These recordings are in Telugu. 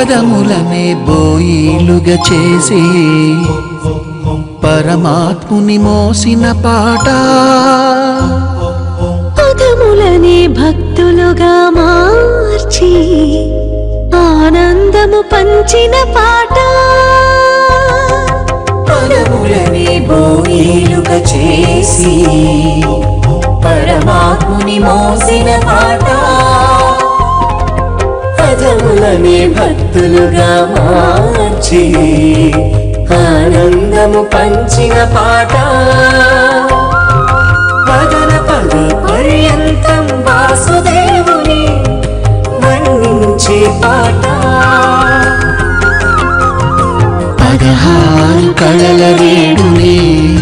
పదములనే బోయిలుగా చేసి పరమాత్ముని మోసిన పాట పదములనే భక్తులుగా మార్చి ఆనందము పంచిన పాట పదములని బోయిలుగా చేసి పరమాత్ముని మోసిన పాట పదములని భక్తులుగా మార్చి ఆనందము పంచిన పాట పదన పద పర్యంతం వాసుదేవుని వర్ణించే పాట పదహారు కళల వేడుని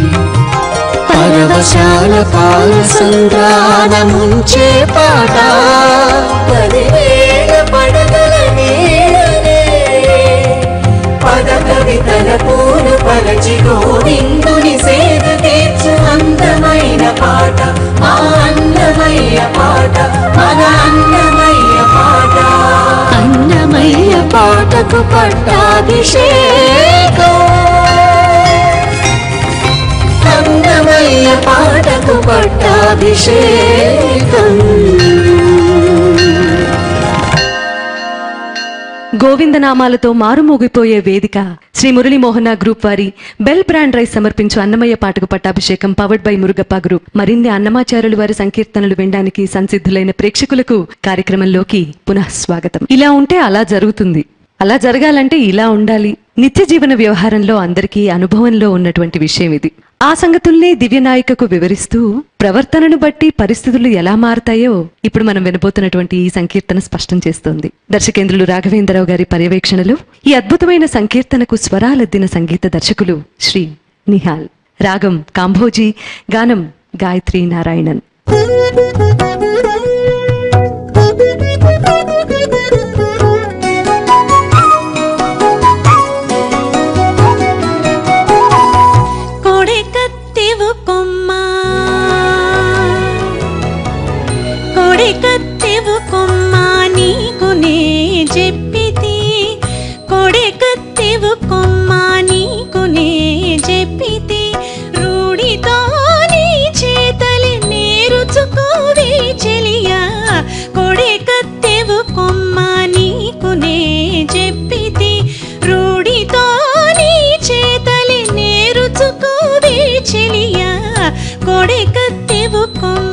పరవశాల పాల సంద్రానముంచే పాట పదివేల పడగల నీడనే పద కవితల పూలు పరచి గోవిందుని సేద తీర్చు అందమైన పాట మా అన్నమయ్య పాట మన అన్నమయ్య పాట అన్నమయ్య పాటకు పట్టాభిషేకం అన్నమయ్య పాటకు పట్టాభిషేకం గోవిందనామాలతో మారుమోగిపోయే వేదిక శ్రీ మురళీమోహన గ్రూప్ వారి బెల్ బ్రాండ్ రైస్ సమర్పించు అన్నమయ్య పాటకు పట్టాభిషేకం పవర్డ్ బై మురుగప్ప గ్రూప్ మరిన్ని అన్నమాచారులు వారి సంకీర్తనలు వినడానికి సంసిద్ధులైన ప్రేక్షకులకు కార్యక్రమంలోకి పునః స్వాగతం ఇలా ఉంటే అలా జరుగుతుంది అలా జరగాలంటే ఇలా ఉండాలి నిత్య జీవన వ్యవహారంలో అందరికీ అనుభవంలో ఉన్నటువంటి విషయం ఇది ఆ సంగతుల్ని దివ్యనాయికకు వివరిస్తూ ప్రవర్తనను బట్టి పరిస్థితులు ఎలా మారతాయో ఇప్పుడు మనం వినబోతున్నటువంటి ఈ సంకీర్తన స్పష్టం చేస్తోంది దర్శకేంద్రులు రాఘవేంద్రరావు గారి పర్యవేక్షణలో ఈ అద్భుతమైన సంకీర్తనకు స్వరాలద్దిన సంగీత దర్శకులు శ్రీ నిహాల్ రాగం కాంభోజీ గానం గాయత్రి నారాయణన్ కొడెకత్తెవు కొమ్మ కొడెకత్తెవు కొమ్మ నీకు నే చెప్పితి కొడెకత్తెవు కొమ్మ నీకు నే చెప్పితి రూఢితో నీ చేతలి నేరుచుకోవే చెలియా కొడెకత్తెవు కొమ్మ నీకు నే చెప్పితి రూఢితో నీ చేతలి నేరుచుకోవే చెలియా కొడెకత్తెవు కొమ్మ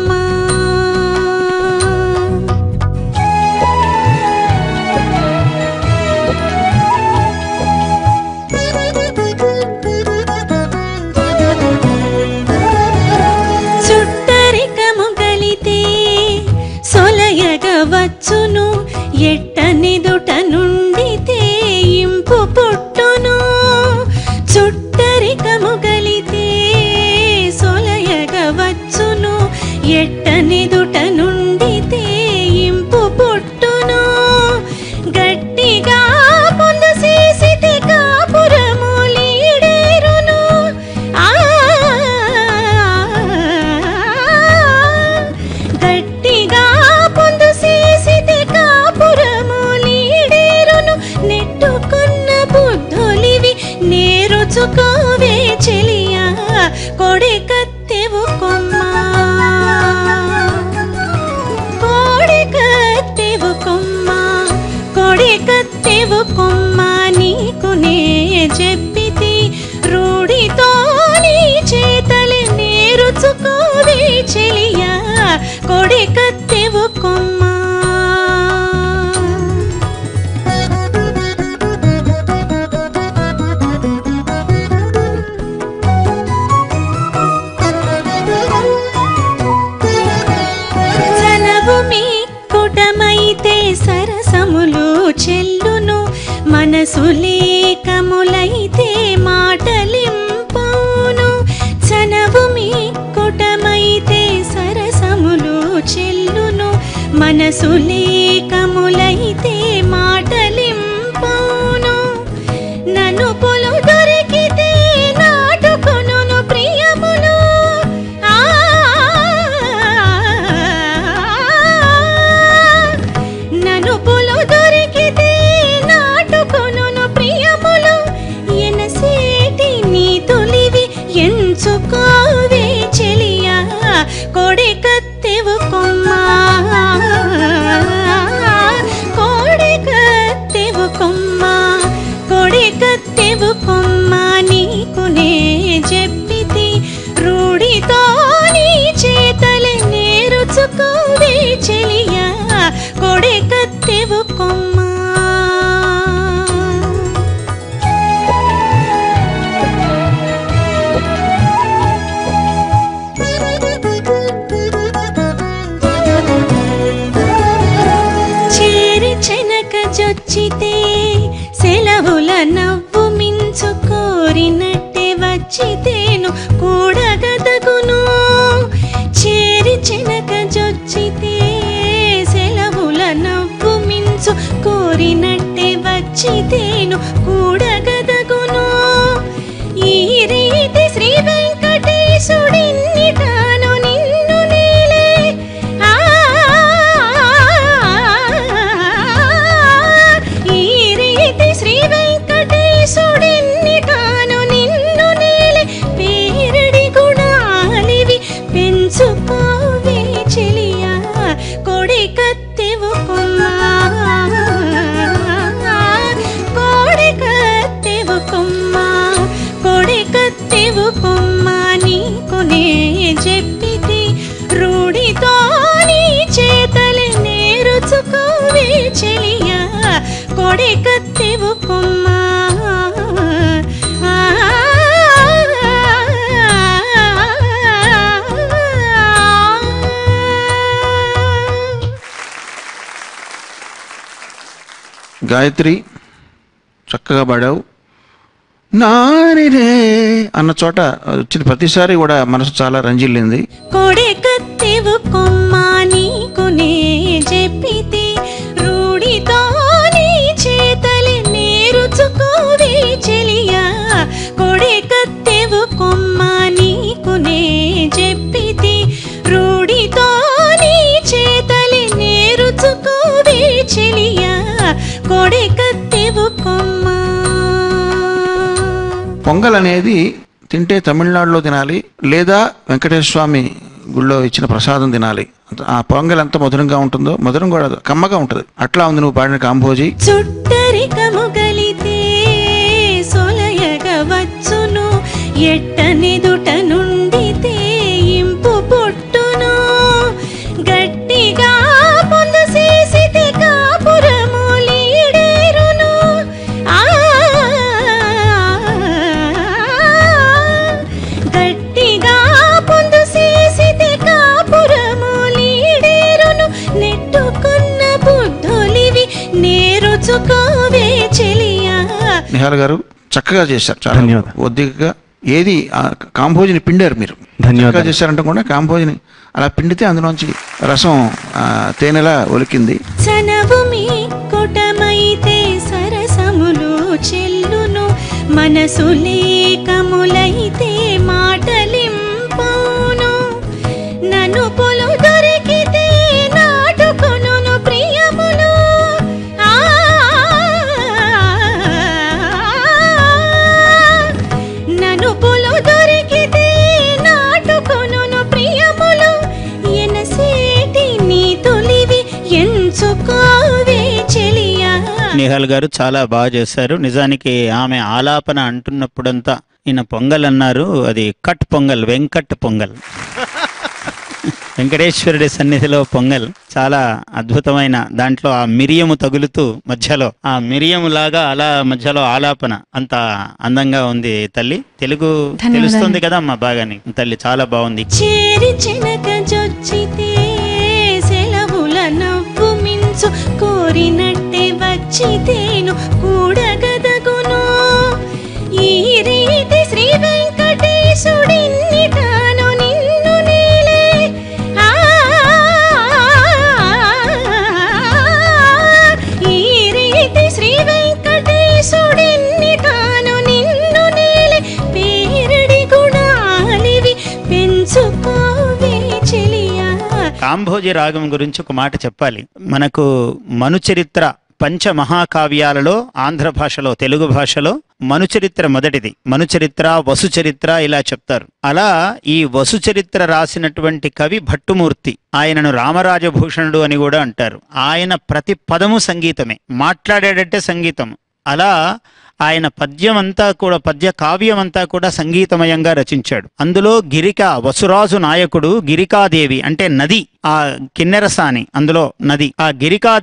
చుట్టరికము గలితే సొలయగ వచ్చును ఎట్టనిదుట నుండితే ఇంపు పుట్టును చుట్టరికము గలితే సొలయగ వచ్చును ఎట్టనిదుట నుండితే ఇంపు పుట్టును గట్టిగా పొందు చేసితే కాపురము లీడేరును ఆ గట్టిగా పొందు చేసితే కాపురము లీడేరును నెట్టుకున్న బుద్ధులివి నేరుచుకోవే చెలియా కొడి కత్తెవు కొమ్మ కోడి కత్తెవు కొమ్మ కొడి కత్తెవు కొమ్మ నీకు నే చెప్పితి రూఢితో నీ చేతలి నేరుచుకోవే చెలియా కొడి కత్తెవు కొమ్మ జనవు మీ కుటమైతే సరసములు చెల్లును మనసు లేకములైతే మాటలింపౌను జనవు మీ కుటమైతే సరసములు చెల్లును మనసు లేకములైతే మాటలింపౌను నన్ను పొలు దొరికితే నాటుకొనును ప్రియములు ఆ నన్ను పొలు దొరికితే నాటుకొను కొమ్మ చేరి చెనక జొచ్చితే సెలవుల నవ్వు మించు కోరినట్టే వచ్చితేను కూడగదగును చేరి చెనక జొచ్చితే సెలవుల నవ్వు మించు కోరినట్టే వచ్చితేను కూడగదగును ఈ రీతి శ్రీ వెంకటేశుడిన్ని తాను నిన్ను నేలే ఆ ఈ రీతి శ్రీ వెంకటేశుడిన్ని తాను నిన్ను నేలే పేరడి గుణాలివి పెంచుకోవే చెలియా కొడి కత్తెవు కొమ్మా కోడి కత్తెవు కొమ్మ కోడి కత్తెవు కొమ్మ నీకు నే చెప్పితి రూఢితో నీ చేతలు నేరుచుకోవే చెలియా కోడి కత్తెవు కొమ్మ గాయత్రి చక్కగా పాడావు నానిరే అన్న చోట వచ్చిన ప్రతిసారి కూడా మనసు చాలా రంజిల్లింది కొడే కత్తెవు కొమ్మ నీకు నే చెప్పితి రూఢితో నీ చేతలు నేరుచుకోవే చెలియా కొడే కత్తెవు కొమ్మ నీకు నే చెప్పితి రూఢితో నీ చేతలు నేరుచుకోవే చెలియా కొడే కత్తెవు కొమ్మ పొంగల్ అనేది తింటే తమిళనాడులో తినాలి లేదా వెంకటేశ్వర స్వామి గుళ్ళో ఇచ్చిన ప్రసాదం తినాలి ఆ పొంగల్ ఎంత మధురంగా ఉంటుందో మధురం కూడా కమ్మగా ఉంటుంది అట్లా ఉంది నువ్వు పాడిన కాంభోజీ చుట్టరికము గలితే సొలయగ వచ్చును ఎట్టనెదుట నుండితే ఇంపు పుట్టును గట్టిగా పొందు చేసితే కాపురము లీడేరును ఆ గట్టిగా పొందు చేసితే కాపురము లీడేరును నెట్టుకున్న బుద్ధులివి నేరుచుకోవే చెలియా నిహాల్ గారు చక్కగా చేశారు చాలా ధన్యవాదాలు. ఒద్దికగా ఏది ఆ కాంభోజిని పిండారు మీరు ధన్యవాదాలు. చక్కగా చేశారంటే కూడా కాంభోజిని అలా పిండితే అందులోంచి రసం ఆ, తేనెలా ఒలికింది చనవు మీ కొటమైతే సరసములు చెల్లును మనసు లేకములైతే మాటలింపౌను నన్ను పొలు దొరికితే నాటుకొనును ప్రియములు ఆ నన్ను పొలు దొరికితే నాటుకొనును ప్రియములు ఎనసేటి నీ తొలివి ఎంచుకోవే చెలియా నిహాల్ గారు చాలా బాగా చేశారు నిజానికి ఆమె ఆలాపన అంటున్నప్పుడంతా ఈయన పొంగల్ అన్నారు అది కట్ పొంగల్ వెంకట్ పొంగల్ వెంకటేశ్వరుడి సన్నిధిలో పొంగల్ చాలా అద్భుతమైన దాంట్లో ఆ మిరియము తగులుతూ మధ్యలో ఆ మిరియము లాగా అలా మధ్యలో ఆలాపన అంత అందంగా ఉంది తల్లి తెలుగు తెలుస్తుంది కదా అమ్మా బాగాని తల్లి చాలా బాగుంది చేరి చెనక జొచ్చితే సెలవుల నవ్వు మించు కోరినట్టే వచ్చితేను కూడగదగును ఈ రీతి శ్రీ వెంకటేశుడిన్ని తాను నిన్ను నేలే ఆ ఈ రీతి శ్రీ వెంకటేశుడిన్ని తాను నిన్ను నేలే పేరడి గుణాలివి పెంచుకోవే చెలియా కాంభోజి రాగం గురించి ఒక మాట చెప్పాలి మనకు మనుచరిత్ర పంచ మహాకావ్యాలలో ఆంధ్ర భాషలో తెలుగు భాషలో మనుచరిత్ర మొదటిది మనుచరిత్ర వసుచరిత్ర ఇలా చెప్తారు అలా ఈ వసుచరిత్ర రాసినటువంటి కవి భట్టుమూర్తి ఆయనను రామరాజభూషణుడు అని కూడా అంటారు ఆయన ప్రతి పదము సంగీతమే మాట్లాడేటట్టే సంగీతం అలా ఆయన పద్యం అంతా కూడా పద్య కావ్యం అంతా కూడా సంగీతమయంగా రచించాడు అందులో గిరిక వసురాజు నాయకుడు గిరికాదేవి అంటే నది ఆ కిన్నెరసాని అందులో నది ఆ గిరికాదేవి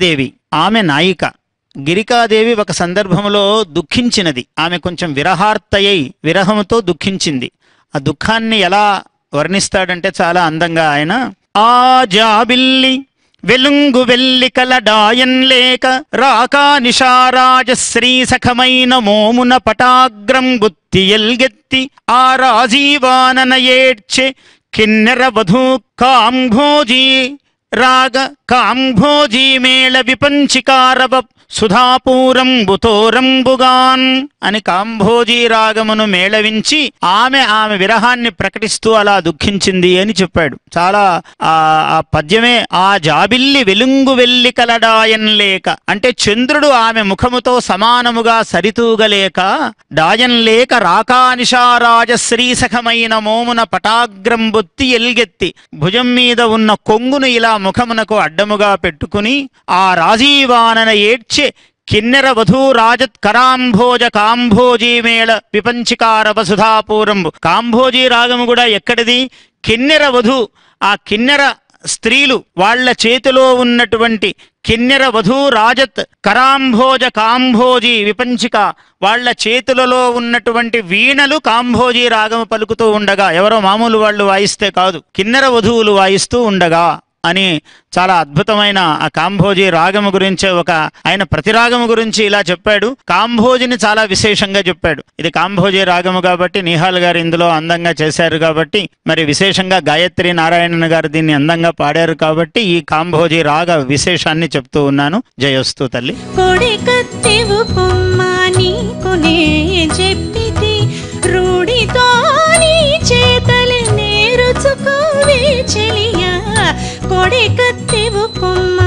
ఆమె నాయిక గిరికాదేవి ఒక సందర్భంలో దుఃఖించినది ఆమె కొంచెం విరహార్తయై విరహముతో దుఃఖించింది ఆ దుఃఖాన్ని ఎలా వర్ణిస్తాడంటే చాలా అందంగా ఆయన ఆ జాబిల్లి వెలుంగు వెల్లి కలడాయన్ లేక రాకా నిషారాజ శ్రీ సఖమైన మోమున పటాగ్రం గుత్తి ఎల్గెత్తి ఆ రాజీవానన ఏడ్చె కిన్నెర వధూ కాంభోజీ రాగ కాంభోజీ మేళ విపంచికారవ సుధాపూరంబుతోరంబుగాన్ అని కాంభోజీ రాగమును మేళవించి ఆమె ఆమె విరహాన్ని ప్రకటిస్తూ అలా దుఃఖించింది అని చెప్పాడు చాలా ఆ ఆ పద్యమే ఆ జాబిల్లి వెలుంగు వెల్లి కలడాయన్ లేక అంటే చంద్రుడు ఆమె ముఖముతో సమానముగా సరితూగలేక డాయన్ లేక రాకానిషారాజ శ్రీసఖమైన మోమున పటాగ్రం బొత్తి ఎల్గెత్తి భుజం మీద ఉన్న కొంగును ఇలా ముఖమునకు అడ్డముగా పెట్టుకుని ఆ రాజీవానన ఏడ్చె కిన్నెర వధూ రాజత్ కరాంభోజ కాంభోజీ మేళ విపంచికార వసుధాపూరంబు కాంభోజీ రాగము కూడా ఎక్కడిది కిన్నెర వధు ఆ కిన్నెర స్త్రీలు వాళ్ళ చేతిలో ఉన్నటువంటి కిన్నెర వధూ రాజత్ కరాంభోజ కాంభోజీ విపంచిక వాళ్ళ చేతులలో ఉన్నటువంటి వీణలు కాంభోజీ రాగము పలుకుతూ ఉండగా ఎవరో మామూలు వాళ్ళు వాయిస్తే కాదు కిన్నెర వధువులు వాయిస్తూ ఉండగా అని చాలా అద్భుతమైన ఆ కాంభోజీ రాగము గురించి ఒక ఆయన ప్రతి రాగము గురించి ఇలా చెప్పాడు కాంభోజిని చాలా విశేషంగా చెప్పాడు ఇది కాంభోజీ రాగము కాబట్టి నిహాల్ గారు ఇందులో అందంగా చేశారు కాబట్టి మరి విశేషంగా గాయత్రి నారాయణన్ గారు దీన్ని అందంగా పాడారు కాబట్టి ఈ కాంభోజీ రాగ విశేషాన్ని చెప్తూ ఉన్నాను జయోస్తు తల్లి కొడి కత్తెవు కొమ్మా నీకునే చెప్పితి రూఢితో నీ చేతలు నేరుచుకోవే చెలియా కొడి కత్తెవు కొమ్మా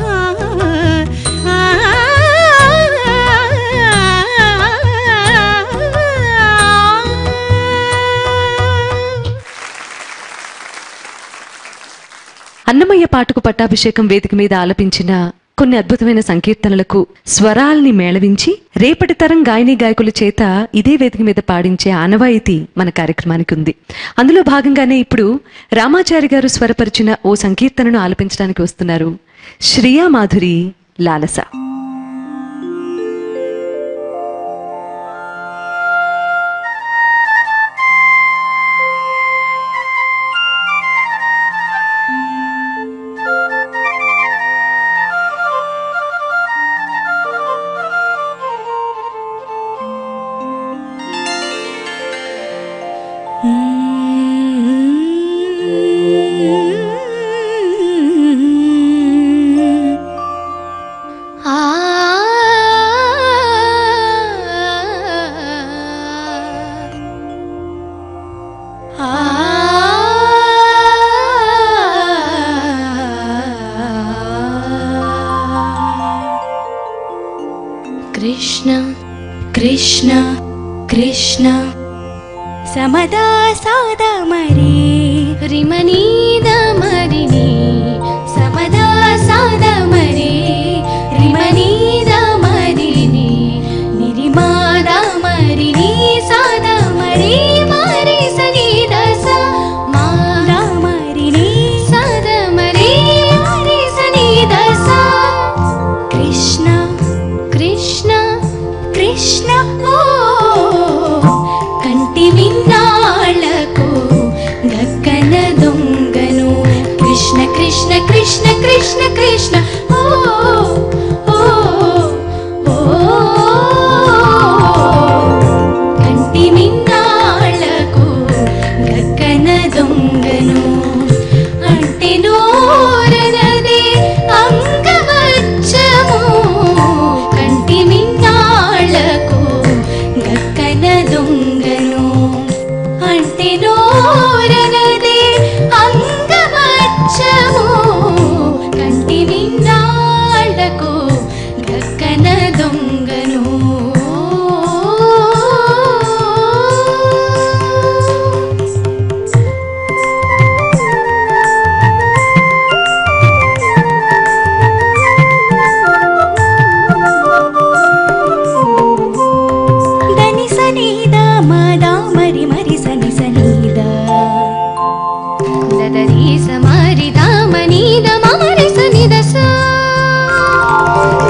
అన్నమయ్య పాటకు పట్టాభిషేకం వేదిక మీద ఆలపించిన కొన్ని అద్భుతమైన సంకీర్తనలకు స్వరాల్ని మేళవించి రేపటి తరం గాయని గాయకుల చేత ఇదే వేదిక మీద పాడించే ఆనవాయితీ మన కార్యక్రమానికి ఉంది అందులో భాగంగానే ఇప్పుడు రామాచారి గారు స్వరపరిచిన ఓ సంకీర్తనను ఆలపించడానికి వస్తున్నారు శ్రియా మాధురి లాలస కృష్ణ కృష్ణ కృష్ణ సమదా సాద మరి రిమనీద మరిని సమదా సాద మరి రిమనీద మరిని నిరిమాద మరిని సాద మరి మరి సనీద స మాద మరిని సాద మరి మరి సనీద స కృష్ణ కృష్ణ కృష్ణ ఓ కంటి విన్నాళ్ళకు గక్కన దొంగను కృష్ణ కృష్ణ కృష్ణ కృష్ణ కృష్ణ ఓ ఓ ఓ కంటి విన్నాళ్ళకు గక్కన దొంగను అంటే నోరనదే అంగవచ్చము కంటి మిన్నాళ్ళకు గక్కన దొంగను అంటే నోరనదే అంగవచ్చము కంటి మిన్నాళ్ళకు గక్కన దొంగను దని సనీద మదా మరి మరి సని సనీద దదరి సమారి దామనీద మారి సనిద సా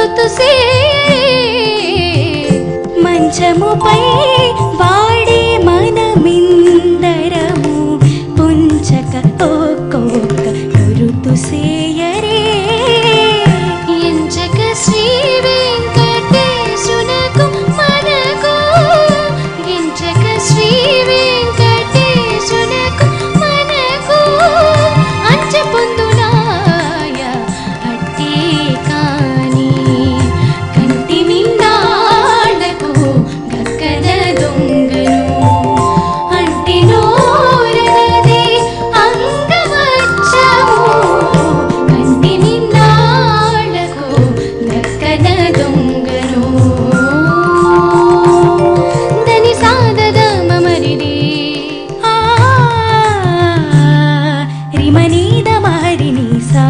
గురుతుసే మంచముపై వాడే మనమిందరము పుంచక ఒక్కొక్క గురుతుసేయరే ఎంచక శ్రీ వెంకటేశునకు మనకు ఎంచక శ్రీ వెంకటేశునకు మనకు అంచ పొందునాయ అట్టే కాని కంటి మిన్నాళ్లకు గక్కన దొంగను అంటి నోరనది అంగవచ్చము కంటి మిన్నాళ్లకు గక్కన దొంగను దని సాదద మమరిడి ఆ రిమనీద మహరిని సా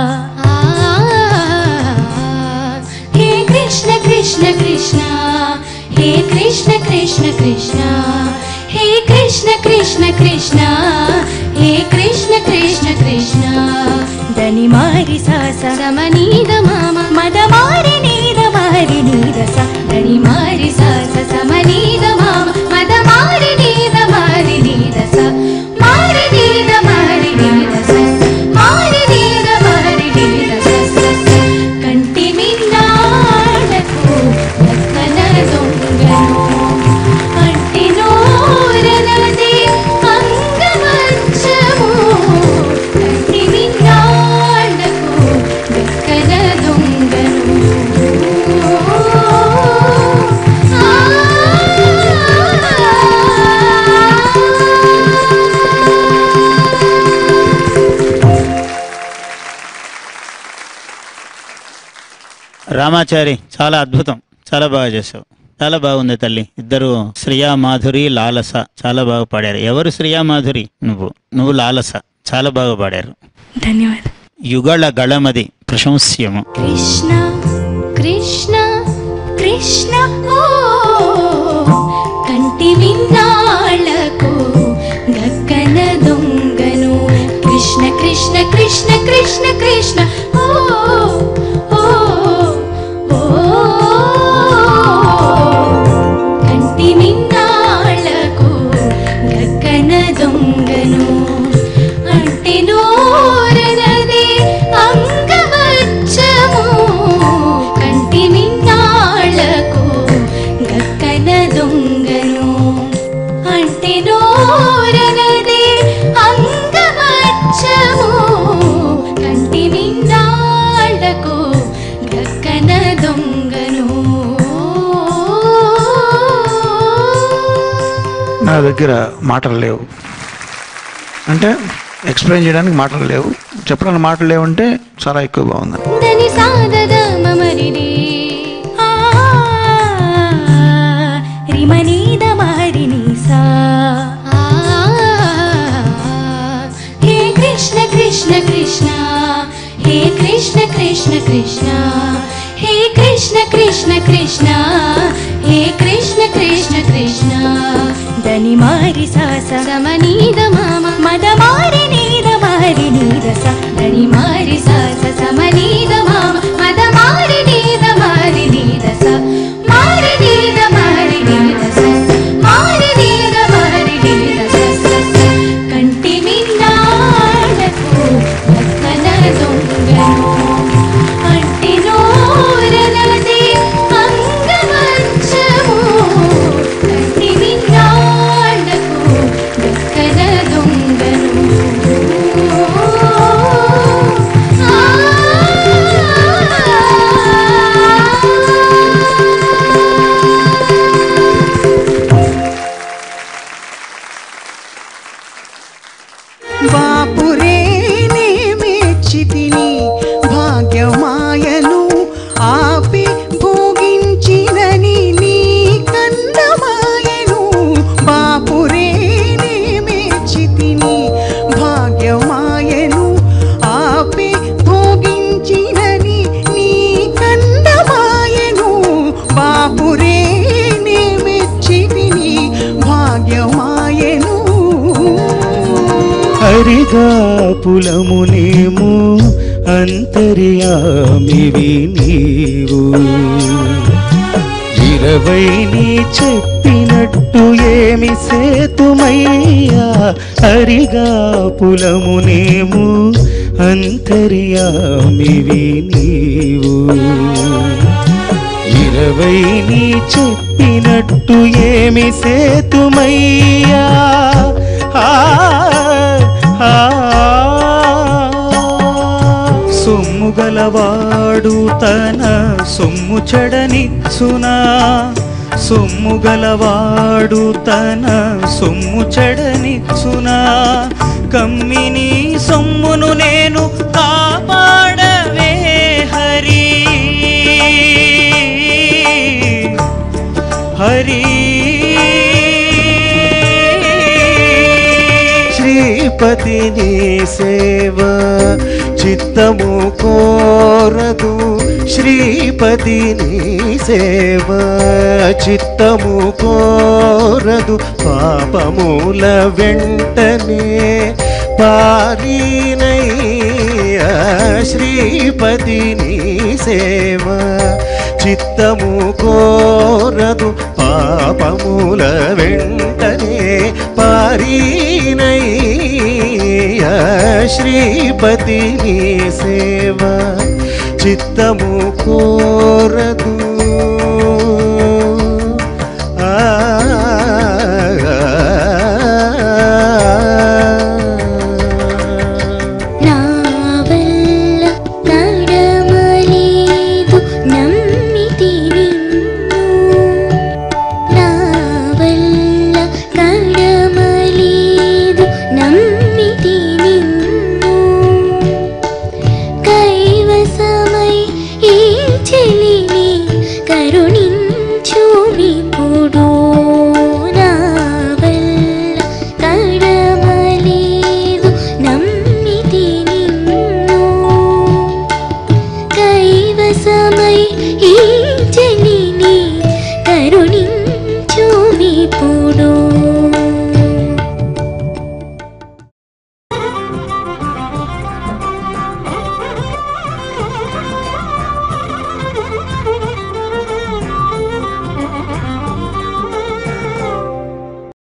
హే కృష్ణ కృష్ణ కృష్ణ హే కృష్ణ కృష్ణ కృష్ణ హే కృష్ణ కృష్ణ కృష్ణ హే కృష్ణ కృష్ణ కృష్ణ దని మారి సా సమనీద మామ మద మారి నీద మారి నీద స దని మారి సా సమనీద మామ మద మారి నీద మారి నీద స మారి నీద మారి నీద స మారి నీద మారి నీద స స స కంటి మిన్నాడకు లక్కన దొంగను అంటి నోరనది అంగవంచము కంటి మిన్నాడకు లక్కన దొంగను రామాచారి చాలా అద్భుతం చాలా బాగా చేసావు చాలా బాగుంది తల్లి ఇద్దరు శ్రియా మాధురి లాలస చాలా బాగా పాడారు ఎవరు శ్రియా మాధురి నువ్వు నువ్వు లాలస చాలా బాగా పాడారు ధన్యవాదాలు యుగళ గళమది ప్రశంస్యము కృష్ణ కృష్ణ కృష్ణ ఓ కంటి విన్నాళ్లకు గక్కన దొంగను కృష్ణ కృష్ణ కృష్ణ కృష్ణ కృష్ణ ఓ ఓ ఓ కంటి విన్నాళ్లకు గక్కన దొంగను అంటే నోరనది అంగవచ్చము కంటి నిన్నాళ్లకు గక్కన దొంగను అంటే నోరనది అంగవచ్చము కంటి నిన్నాళ్లకు గక్కన దొంగను నా దగ్గర మాటలు లేవు అంటే ఎక్స్ప్లెయిన్ చేయడానికి మాటలు లేవు చెప్పడానికి మాటలు లేవంటే చాలా ఎక్కువ బాగుంది దని సాదద మమరిడి ఆ రిమనీద మహరిని సా హే కృష్ణ కృష్ణ కృష్ణ హే కృష్ణ కృష్ణ కృష్ణ హే కృష్ణ కృష్ణ కృష్ణ హే కృష్ణ కృష్ణ కృష్ణ దని మారి సా సమనీద మామ మద మారి నీద మారి నీద స దని మారి సా సమనీద మామ మద మారి నీద మారి నీద స మారి నీద మారి నీద స మారి నీద మారి నీద స స స కంటి మిన్నాడకు లక్కన దొంగను అంటి నోరనది అంగవంచము కంటి మిన్నాడకు లక్కన దొంగను బాపురే మెచ్చితిని భాగ్యమాయను ఆపి భోగించినని నీ కన్నమాయను బాపురే మెచ్చితిని భాగ్యమాయను ఆపి భోగించినని నీ కండమాయను బాపురే మెచ్చితిని భాగ్యమాయను హరిగా పులమునేమో అంతర్యామివి నీవు ఇరవై నీ చెప్పినట్టు ఏమి సేతుమయ్యా అరిగా పులమునేము అంతర్యామివి నీవు ఇరవై నీ చెప్పినట్టు ఏమి సేతుమయ్యా ఆ, ఆ, సొమ్ము గలవాడు తన సొమ్ము చెడనిచ్చునా సొమ్ము గలవాడు తన సొమ్ము చెడనిచ్చునా కమ్మిని సొమ్మును నేను కాపాడవే హరి హరి శ్రీపతి నీ సేవ చిత్తము కోరదు శ్రీపతి నీ సేవ చిత్తము కోరదు పాపముల వెంటనే పారీనయ్య శ్రీపతి నీ సేవ చిత్తము కోరదు పాపముల వెంటనే పారీనయ్య శ్రీపతి నీ సేవ చిత్తము కోరదు